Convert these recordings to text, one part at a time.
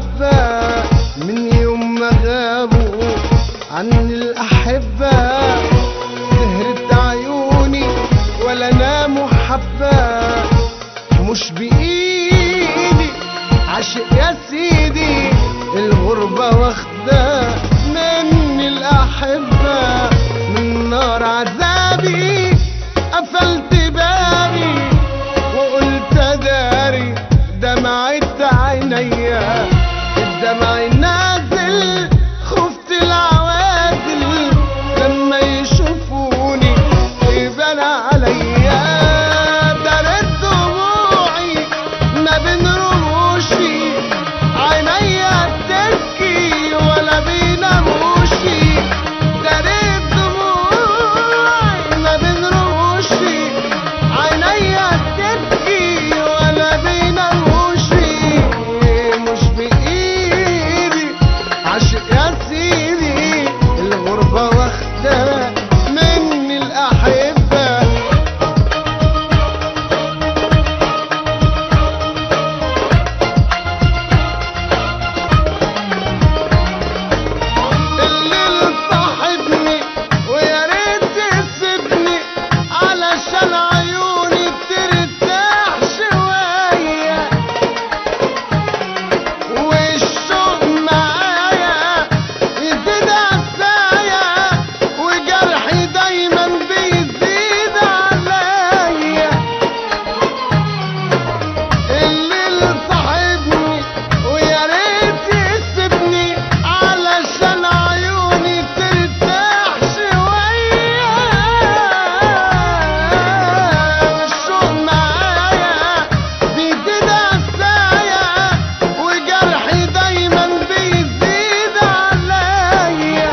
المحبة من يوم ما غابوا عني الأحبة سهرت عيوني ولا ناموا حبة مش بإيدي عاشق يا سيدي الغربة واخدة مني الأحبة من نار عذابي قفلت بابي وقلت داري دمعت عينيا الدمع نازل خفت العوازل لما يشوفوني يبان عليا دارت دموعي ما بين رموشي عينيا تبكي ولا بيناموشي دارت دموعي ما بين رموشي عينيا تبكي ولا بيناموشي مش بإيدي عاشق يا سيدي الغربة واخدة مني الأحبة الليل صاحبني ويا ريت تسيبني علشان عيوني ترتاح شوية والشوق معايا يزيد عسايا وجرحي دايما بيزيد عليا الليل صاحبني ويا ريت يسيبني علشان عيوني ترتاح شوية والشوق معايا بيزيد عسايا وجرحي دايما بيزيد عليا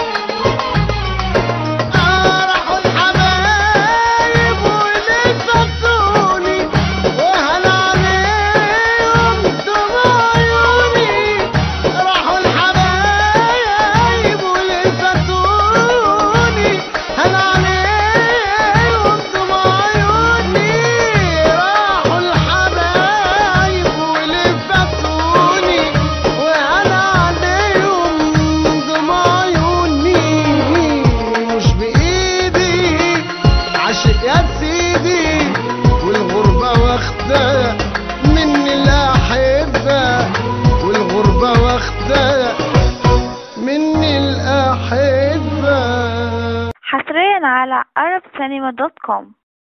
راحوا الحبايب واللي فاتوني وهل عليهم دموع عيوني راحوا الحبايب واللي فاتوني هل عليهم دموع عيوني راحوا الحبايب واللي فاتوني وهل عليهم دموع عيوني مش بإيدي عاشق يا سيدي والغربة واخدة مني الأحبة والغربة واخدة مني الأحبة حصريا على arabcinema.com